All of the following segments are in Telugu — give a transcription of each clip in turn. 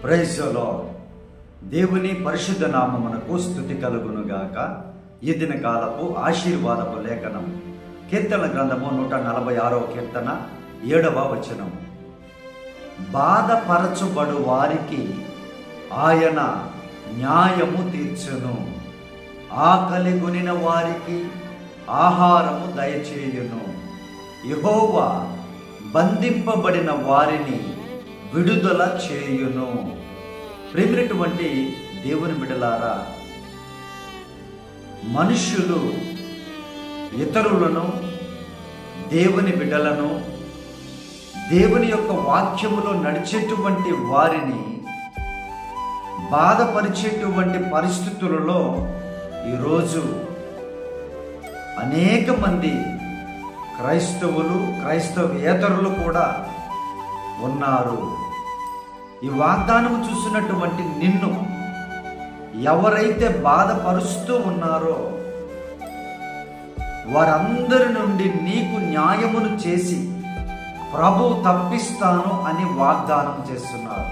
ప్రైజ్ లార్డ్ దేవుని పరిశుద్ధ నామమునకు స్థుతి కలుగునుగాక ఈ దిన కాలపు ఆశీర్వాదపు లేఖనం కీర్తన గ్రంథము నూట నలభై ఆరో కీర్తన ఏడవ వచనం బాధపరచుబడు వారికి ఆయన న్యాయము తీర్చును ఆకలి గునిన వారికి ఆహారము దయచేయును యెహోవా బంధింపబడిన వారిని విడుదల చేయును ప్రేమినటువంటి దేవుని బిడలారా మనుష్యులు ఇతరులను దేవుని బిడ్డలను దేవుని యొక్క వాక్యములో నడిచేటువంటి వారిని బాధపరిచేటువంటి పరిస్థితులలో ఈరోజు అనేక మంది క్రైస్తవులు క్రైస్తవేతరులు కూడా ఉన్నారు ఈ వాగ్దానం చూసినటువంటి నిన్ను ఎవరైతే బాధపరుస్తూ ఉన్నారో వారందరి నుండి నీకు న్యాయమును చేసి ప్రభు తప్పిస్తాను అని వాగ్దానం చేస్తున్నారు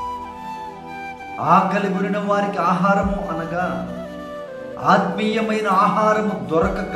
ఆకలి గురిన వారికి ఆహారము అనగా ఆత్మీయమైన ఆహారము దొరకక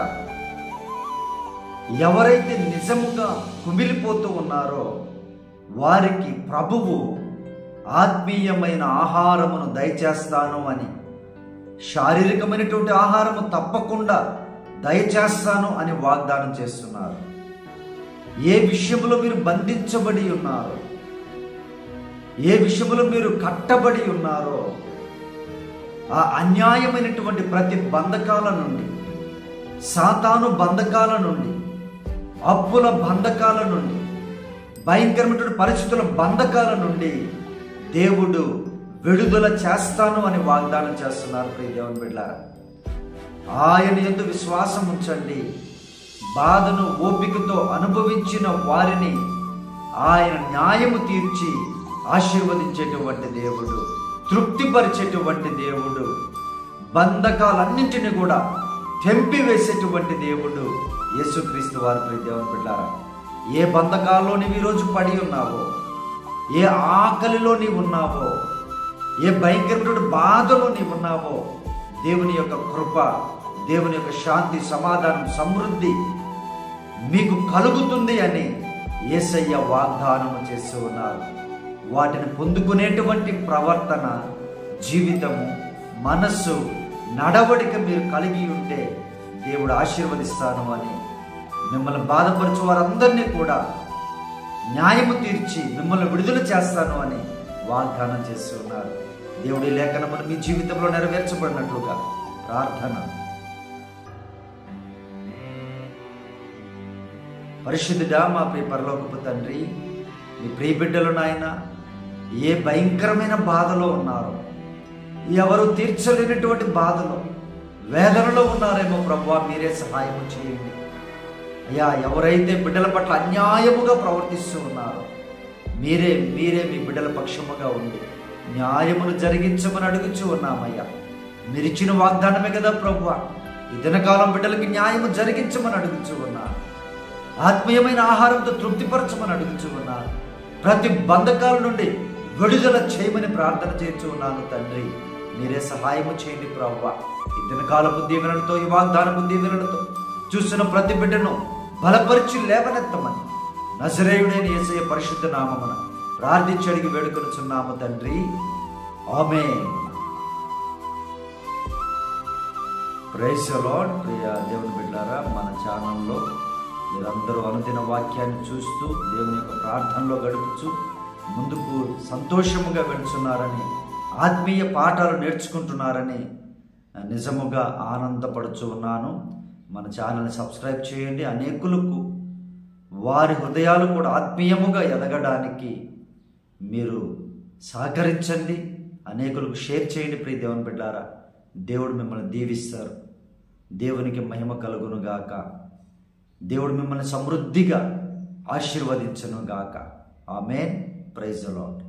ఎవరైతే నిజముగా కుమిలిపోతూ ఉన్నారో వారికి ప్రభువు ఆత్మీయమైన ఆహారమును దయచేస్తాను అని శారీరకమైనటువంటి ఆహారము తప్పకుండా దయచేస్తాను అని వాగ్దానం చేస్తున్నారు ఏ విషయంలో మీరు బంధించబడి ఉన్నారో ఏ విషయంలో మీరు కట్టబడి ఉన్నారో ఆ అన్యాయమైనటువంటి ప్రతి బంధకాల నుండి సాతాను బంధకాల నుండి అప్పుల బంధకాల నుండి భయంకరమైనటువంటి పరిస్థితుల బంధకాల నుండి దేవుడు విడుదల చేస్తాను అని వాగ్దానం చేస్తున్నారు ప్రియ దేవుని బిడ్డారా ఆయన ఎందు విశ్వాసం ఉంచండి బాధను ఓపికతో అనుభవించిన వారిని ఆయన న్యాయము తీర్చి ఆశీర్వదించేటువంటి దేవుడు తృప్తిపరిచేటువంటి దేవుడు బంధకాలన్నింటినీ కూడా తెంపి వేసేటువంటి దేవుడు యేసుక్రీస్తు వారి ప్రియ దేవుని బిడ్డారా ఏ బంధకాల్లో నీవు ఈరోజు పడి ఉన్నావో ఏ ఆకలిలో నీవు ఉన్నావో ఏ భయంకరమైన బాధలో నీవు ఉన్నావో దేవుని యొక్క కృప దేవుని యొక్క శాంతి సమాధానం సమృద్ధి మీకు కలుగుతుంది అని ఏసయ్య వాగ్దానము చేస్తూ ఉన్నారు వాటిని పొందుకునేటువంటి ప్రవర్తన జీవితము మనస్సు నడవడిక మీరు కలిగి ఉంటే దేవుడు ఆశీర్వదిస్తాను అని మిమ్మల్ని బాధపరచు వారందరినీ కూడా న్యాయము తీర్చి మిమ్మల్ని విడుదల చేస్తాను అని వాగ్దానం చేస్తూ ఉన్నారు దేవుడి లేఖనమును మీ జీవితంలో నెరవేర్చబడినట్లుగా ప్రార్థన పరిశుద్ధుడా మా ప్రియ పరలోకపు తండ్రి మీ ప్రియ బిడ్డలు నాయన ఏ భయంకరమైన బాధలో ఉన్నారో ఎవరు తీర్చలేనటువంటి బాధలో వేదనలో ఉన్నారేమో ప్రభు మీరే సహాయం చేయండి అయ్యా ఎవరైతే బిడ్డల పట్ల అన్యాయముగా ప్రవర్తిస్తూ ఉన్నారో మీరే మీరే మీ బిడ్డల పక్షముగా ఉండి న్యాయమును జరిగించమని అడుగుచూ ఉన్నామయ్యా మీరు ఇచ్చిన వాగ్దానమే కదా ప్రభు ఈ దినకాలం బిడ్డలకి న్యాయము జరిగించమని అడుగుచూ ఉన్నారు ఆత్మీయమైన ఆహారంతో తృప్తిపరచమని అడుగుచూ ఉన్నారు ప్రతి బంధకాల నుండి విడుదల చేయమని ప్రార్థన చేస్తూ ఉన్నాను తండ్రి మీరే సహాయము చేయండి ప్రవ్వ ఈ దినకాలపు దీవెనలతో ఈ వాగ్దానపు దీవెనలతో చూస్తున్న ప్రతి బిడ్డను బలపరిచి లేవనెత్తమని నజరేయుడైన యేసయ్య పరిశుద్ధ నామమున ప్రార్థించి అడిగి వేడుకొనుచున్నాము తండ్రి ఆమె ప్రైస్ లార్డ్ ప్రియ దేవుని బిడ్డారా మన ఛానల్లో మీరందరూ అనుదిన వాక్యాన్ని చూస్తూ దేవుని యొక్క ప్రార్థనలో గడుపుచు ముందుకు సంతోషముగా వెళుతున్నారని ఆత్మీయ పాఠాలు నేర్చుకుంటున్నారని నిజముగా ఆనందపడుచు ఉన్నాను మన ఛానల్ని సబ్స్క్రైబ్ చేయండి అనేకులకు వారి హృదయాలు కూడా ఆత్మీయముగా ఎదగడానికి మీరు సహకరించండి అనేకులకు షేర్ చేయండి ప్రియ దేవుని బిడ్డారా దేవుడు మిమ్మల్ని దీవిస్తారు దేవునికి మహిమ కలుగును గాక దేవుడు మిమ్మల్ని సమృద్ధిగా ఆశీర్వదించను గాక ఆమెన్ ప్రైజ్ లాట్